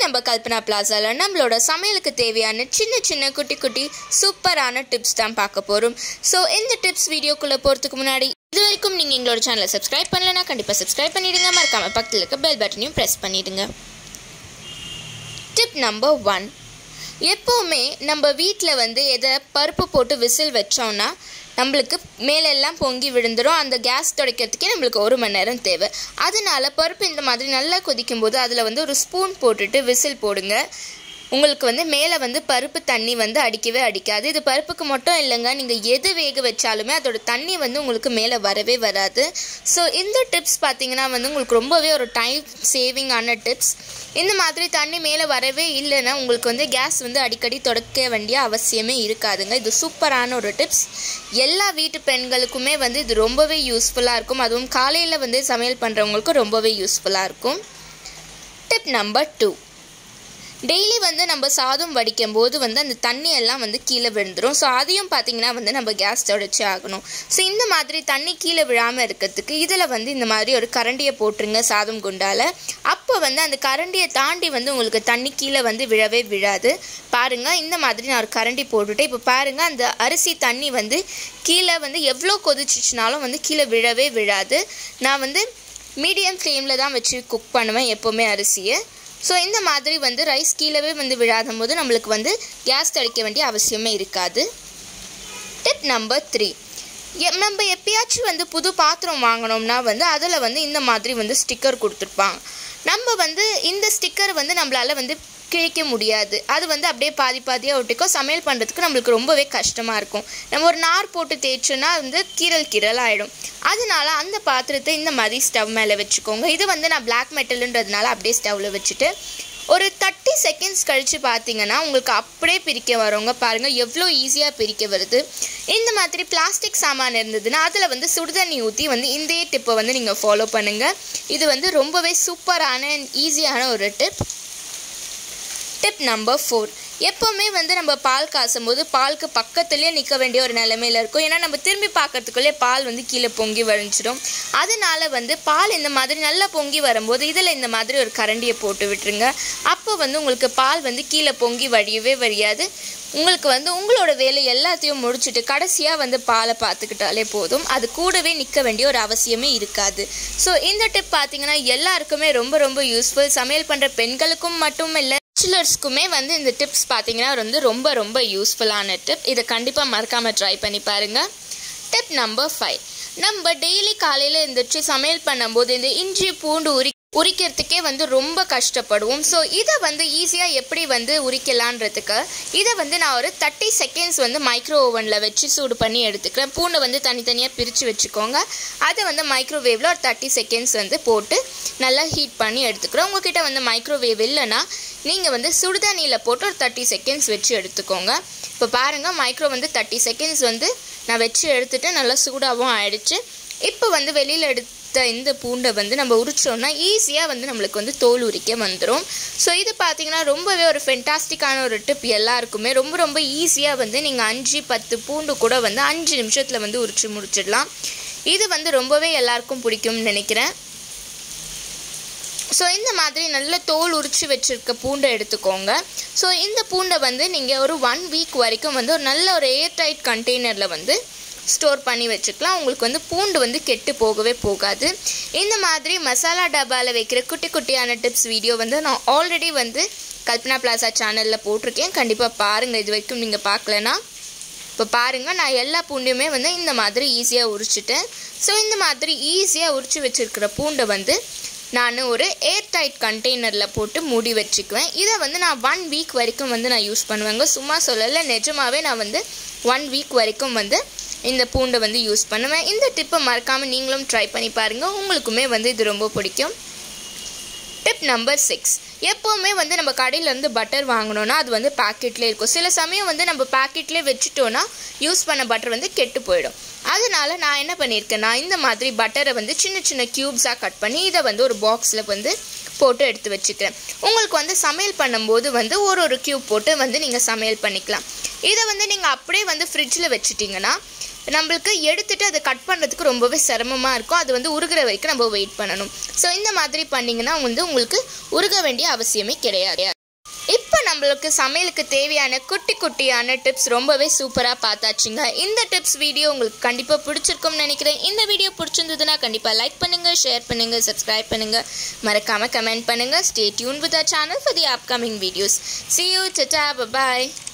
நம்ம கல்பனா பிளாசாவில் நம்மளோட சமையலுக்கு தேவையான சின்ன சின்ன குட்டி குட்டி சூப்பரான டிப்ஸ் தான் பார்க்க போகிறோம் ஸோ இந்த டிப்ஸ் வீடியோக்குள்ளே போகிறதுக்கு முன்னாடி இது வரைக்கும் நீங்கள் எங்களோட சேனலை சப்ஸ்கிரைப் பண்ணலைன்னா கண்டிப்பாக சப்ஸ்கிரைப் பண்ணிடுங்க மறக்காமல் பக்கத்தில் இருக்க பெல் பட்டனையும் ப்ரெஸ் பண்ணிடுங்க டிப் நம்பர் ஒன் எப்போவுமே நம்ம வீட்டில் வந்து எதை பருப்பு போட்டு விசில் வச்சோம்னா நம்மளுக்கு மேலெல்லாம் பொங்கி விழுந்துடும் அந்த கேஸ் துடைக்கிறதுக்கே நம்மளுக்கு ஒரு மணி நேரம் தேவை அதனால பருப்பு இந்த மாதிரி நல்லா கொதிக்கும் போது அதில் வந்து ஒரு ஸ்பூன் போட்டுட்டு விசில் போடுங்க உங்களுக்கு வந்து மேலே வந்து பருப்பு தண்ணி வந்து அடிக்கவே அடிக்காது இது பருப்புக்கு மட்டும் இல்லைங்க நீங்கள் எது வேக வச்சாலுமே அதோட தண்ணி வந்து உங்களுக்கு மேலே வரவே வராது ஸோ இந்த டிப்ஸ் பார்த்தீங்கன்னா வந்து உங்களுக்கு ரொம்பவே ஒரு டைம் சேவிங்கான டிப்ஸ் இந்த மாதிரி தண்ணி மேலே வரவே இல்லைன்னா உங்களுக்கு வந்து கேஸ் வந்து அடிக்கடி தொடக்க வேண்டிய அவசியமே இருக்காதுங்க இது சூப்பரான ஒரு டிப்ஸ் எல்லா வீட்டு பெண்களுக்குமே வந்து இது ரொம்பவே யூஸ்ஃபுல்லாக இருக்கும் அதுவும் காலையில் வந்து சமையல் பண்ணுறவங்களுக்கு ரொம்பவே யூஸ்ஃபுல்லாக இருக்கும் டிப் நம்பர் டூ டெய்லி வந்து நம்ம சாதம் வடிக்கும் போது வந்து அந்த தண்ணி எல்லாம் வந்து கீழே விழுந்துடும் ஸோ அதையும் பார்த்தீங்கன்னா வந்து நம்ம கேஸ் தொடச்சி ஆகணும் ஸோ இந்த மாதிரி தண்ணி கீழே விழாமல் இருக்கிறதுக்கு இதில் வந்து இந்த மாதிரி ஒரு கரண்டியை போட்டுருங்க சாதம் குண்டால் அப்போ வந்து அந்த கரண்டியை தாண்டி வந்து உங்களுக்கு தண்ணி கீழே வந்து விழவே விழாது பாருங்கள் இந்த மாதிரி நான் ஒரு கரண்டி போட்டுட்டு இப்போ பாருங்கள் அந்த அரிசி தண்ணி வந்து கீழே வந்து எவ்வளோ கொதிச்சிச்சுனாலும் வந்து கீழே விழவே விழாது நான் வந்து மீடியம் ஃப்ளேமில் தான் வச்சு குக் பண்ணுவேன் எப்போவுமே அரிசியை ஸோ இந்த மாதிரி வந்து ரைஸ் கீழவே வந்து விழாத போது நம்மளுக்கு வந்து கேஸ் தடிக்க வேண்டிய அவசியமே இருக்காது டிப் நம்பர் த்ரீ நம்ம எப்பயாச்சும் வந்து புது பாத்திரம் வாங்கினோம்னா வந்து அதில் வந்து இந்த மாதிரி வந்து ஸ்டிக்கர் கொடுத்துருப்பாங்க நம்ம வந்து இந்த ஸ்டிக்கர் வந்து நம்மளால் வந்து கிழிக்க முடியாது அது வந்து அப்படியே பாதி பாதியாக ஒட்டிக்கும் சமையல் பண்ணுறதுக்கு நம்மளுக்கு ரொம்பவே கஷ்டமாக இருக்கும் நம்ம ஒரு நார் போட்டு தேய்ச்சோன்னா வந்து கீரல் கீரல் ஆகிடும் அதனால அந்த பாத்திரத்தை இந்த மாதிரி ஸ்டவ் மேலே வச்சுக்கோங்க இது வந்து நான் பிளாக் மெட்டலுன்றதுனால அப்படியே ஸ்டவ்வில் வச்சுட்டு ஒரு தேர்ட்டி செகண்ட்ஸ் கழித்து பார்த்தீங்கன்னா உங்களுக்கு அப்படியே பிரிக்க வருங்க பாருங்கள் எவ்வளோ ஈஸியாக பிரிக்க வருது இந்த மாதிரி பிளாஸ்டிக் சாமான் இருந்ததுன்னா அதில் வந்து சுடுதண்ணி ஊற்றி வந்து இந்த டிப்பை வந்து நீங்கள் ஃபாலோ பண்ணுங்கள் இது வந்து ரொம்பவே சூப்பரான ஈஸியான ஒரு டிப் டிப் நம்பர் ஃபோர் எப்போவுமே வந்து நம்ம பால் காசும் போது பாலுக்கு பக்கத்துலேயே நிற்க வேண்டிய ஒரு நிலைமையில் இருக்கும் ஏன்னா நம்ம திரும்பி பார்க்கறதுக்குள்ளே பால் வந்து கீழே பொங்கி வழிஞ்சிடும் அதனால வந்து பால் இந்த மாதிரி நல்லா பொங்கி வரும்போது இதில் இந்த மாதிரி ஒரு கரண்டியை போட்டு விட்டுருங்க அப்போ வந்து உங்களுக்கு பால் வந்து கீழே பொங்கி வழியவே வழியாது உங்களுக்கு வந்து உங்களோட வேலை எல்லாத்தையும் முடிச்சுட்டு கடைசியாக வந்து பாலை பார்த்துக்கிட்டாலே போதும் அது கூடவே நிற்க வேண்டிய ஒரு அவசியமே இருக்காது ஸோ இந்த டிப் பார்த்தீங்கன்னா எல்லாருக்குமே ரொம்ப ரொம்ப யூஸ்ஃபுல் சமையல் பண்ணுற பெண்களுக்கும் மட்டும் இல்லை பேச்சுலர்ஸ்க்குமே வந்து இந்த டிப்ஸ் பார்த்தீங்கன்னா வந்து ரொம்ப ரொம்ப யூஸ்ஃபுல்லான டிப் இதை கண்டிப்பாக மறக்காமல் ட்ரை பண்ணி பாருங்கள் டிப் நம்பர் ஃபைவ் நம்ம டெய்லி காலையில் எழுந்திரிச்சு சமையல் பண்ணும்போது இந்த இஞ்சி பூண்டு உரி உரிக்கிறதுக்கே வந்து ரொம்ப கஷ்டப்படுவோம் ஸோ இதை வந்து ஈஸியாக எப்படி வந்து உரிக்கலான்றதுக்கு இதை வந்து நான் ஒரு தேர்ட்டி செகண்ட்ஸ் வந்து மைக்ரோ ஓவனில் வச்சு சூடு பண்ணி எடுத்துக்கிறேன் பூண்டை வந்து தனித்தனியாக பிரித்து வச்சுக்கோங்க அதை வந்து மைக்ரோவேவில் ஒரு தேர்ட்டி செகண்ட்ஸ் வந்து போட்டு நல்லா ஹீட் பண்ணி எடுத்துக்கிறோம் உங்ககிட்ட வந்து மைக்ரோவேவ் இல்லைன்னா நீங்கள் வந்து சுடுதண்ணியில் போட்டு ஒரு தேர்ட்டி செகண்ட்ஸ் வச்சு எடுத்துக்கோங்க இப்போ பாருங்கள் மைக்ரோ வந்து தேர்ட்டி செகண்ட்ஸ் வந்து நான் வச்சு எடுத்துகிட்டு நல்லா சூடாகவும் ஆயிடுச்சு இப்போ வந்து வெளியில் எடுத்த இந்த பூண்டை வந்து நம்ம உரிச்சோம்னா ஈஸியாக வந்து நம்மளுக்கு வந்து தோல் உரிக்க வந்துடும் ஸோ இது பார்த்தீங்கன்னா ரொம்பவே ஒரு ஃபென்டாஸ்டிக்கான ஒரு டிப் எல்லாருக்குமே ரொம்ப ரொம்ப ஈஸியாக வந்து நீங்கள் அஞ்சு பத்து பூண்டு கூட வந்து அஞ்சு நிமிஷத்தில் வந்து உரிச்சு முடிச்சிடலாம் இது வந்து ரொம்பவே எல்லாருக்கும் பிடிக்கும்னு நினைக்கிறேன் ஸோ இந்த மாதிரி நல்ல தோல் உரிச்சு வச்சுருக்க பூண்டை எடுத்துக்கோங்க ஸோ இந்த பூண்டை வந்து நீங்கள் ஒரு ஒன் வீக் வரைக்கும் வந்து ஒரு நல்ல ஒரு ஏர் டைட் கண்டெய்னரில் வந்து ஸ்டோர் பண்ணி வச்சுக்கலாம் உங்களுக்கு வந்து பூண்டு வந்து கெட்டு போகவே போகாது இந்த மாதிரி மசாலா டப்பாவில் வைக்கிற குட்டி குட்டியான டிப்ஸ் வீடியோ வந்து நான் ஆல்ரெடி வந்து கல்பனா பிளாசா சேனலில் போட்டிருக்கேன் கண்டிப்பாக பாருங்கள் இது வரைக்கும் நீங்கள் பார்க்கலனா இப்போ பாருங்கள் நான் எல்லா பூண்டையுமே வந்து இந்த மாதிரி ஈஸியாக உரிச்சிட்டேன் ஸோ இந்த மாதிரி ஈஸியாக உரிச்சு வச்சுருக்கிற பூண்டை வந்து நான் ஒரு ஏர் டைட் கண்டெய்னரில் போட்டு மூடி வச்சுக்குவேன் இதை வந்து நான் ஒன் வீக் வரைக்கும் வந்து நான் யூஸ் பண்ணுவேங்க சும்மா சொல்லலை நிஜமாகவே நான் வந்து ஒன் வீக் வரைக்கும் வந்து இந்த பூண்டை வந்து யூஸ் பண்ணுவேன் இந்த டிப்பை மறக்காமல் நீங்களும் ட்ரை பண்ணி பாருங்கள் உங்களுக்குமே வந்து இது ரொம்ப பிடிக்கும் டிப் நம்பர் சிக்ஸ் எப்போவுமே வந்து நம்ம கடையிலேருந்து பட்டர் வாங்கினோன்னா அது வந்து பேக்கெட்லேயே இருக்கும் சில சமயம் வந்து நம்ம பேக்கெட்லேயே வச்சுட்டோன்னா யூஸ் பண்ண பட்டர் வந்து கெட்டு போயிடும் அதனால நான் என்ன பண்ணியிருக்கேன்னா இந்த மாதிரி பட்டரை வந்து சின்ன சின்ன க்யூப்ஸாக கட் பண்ணி இதை வந்து ஒரு பாக்ஸில் வந்து போட்டு எடுத்து வச்சுக்கிறேன் உங்களுக்கு வந்து சமையல் பண்ணும்போது வந்து ஒரு ஒரு க்யூப் போட்டு வந்து நீங்கள் சமையல் பண்ணிக்கலாம் இதை வந்து நீங்கள் அப்படியே வந்து ஃப்ரிட்ஜில் வச்சுட்டிங்கன்னா நம்மளுக்கு எடுத்துட்டு அதை கட் பண்ணுறதுக்கு ரொம்பவே சிரமமாக இருக்கும் அது வந்து உருகிற வரைக்கும் நம்ம வெயிட் பண்ணணும் ஸோ இந்த மாதிரி பண்ணிங்கன்னா வந்து உங்களுக்கு உருக வேண்டிய அவசியமே கிடையாது நம்மளுக்கு சமையலுக்கு தேவையான குட்டி குட்டியான டிப்ஸ் ரொம்பவே சூப்பராக பார்த்தாச்சுங்க இந்த டிப்ஸ் வீடியோ உங்களுக்கு கண்டிப்பாக பிடிச்சிருக்கும்னு நினைக்கிறேன் இந்த வீடியோ பிடிச்சிருந்ததுன்னா கண்டிப்பாக லைக் பண்ணுங்கள் ஷேர் பண்ணுங்கள் சப்ஸ்கிரைப் பண்ணுங்கள் மறக்காமல் கமெண்ட் பண்ணுங்கள் stay tune with a channel for the upcoming videos see you tata bye